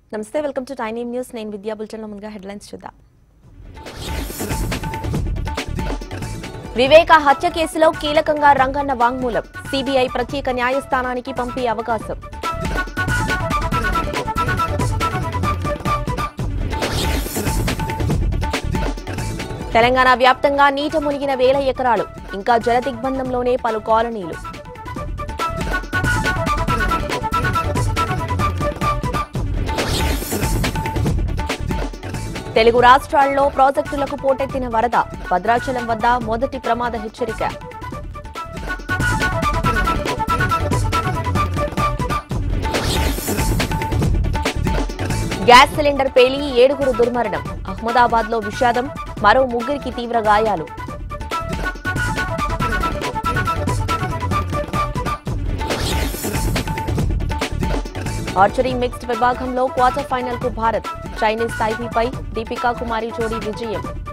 నమస్తే welcome to tiny news నేను విద్యా బుల్టన్లో ముందుగా హెడ్లైన్స్ చూద్దాం వివేక హత్య కేసులో కీలకంగా రంగన్న వాంగ్మూలం సిబిఐ ప్రత్యేక న్యాయస్థానానికి పంపే అవకాశం తెలంగాణ వ్యాప్తంగా నీట మునిగిన వేల ఎకరాలు ఇంకా జల దిగ్బంధంలోనే పలు కాలనీలు తెలుగు రాష్ట్రాల్లో ప్రాజెక్టులకు పోటెత్తిన వరద భద్రాచలం వద్ద మొదటి ప్రమాద హెచ్చరిక గ్యాస్ సిలిండర్ పేలి ఏడుగురు దుర్మరణం అహ్మదాబాద్ లో విషాదం మరో ముగ్గురికి తీవ్ర గాయాలు ఆర్చరీ మిక్స్డ్ విభాగంలో క్వార్టర్ ఫైనల్ కు భారత్ చైనీస్ తైపీపై దీపికా కుమారి జోడీ విజయం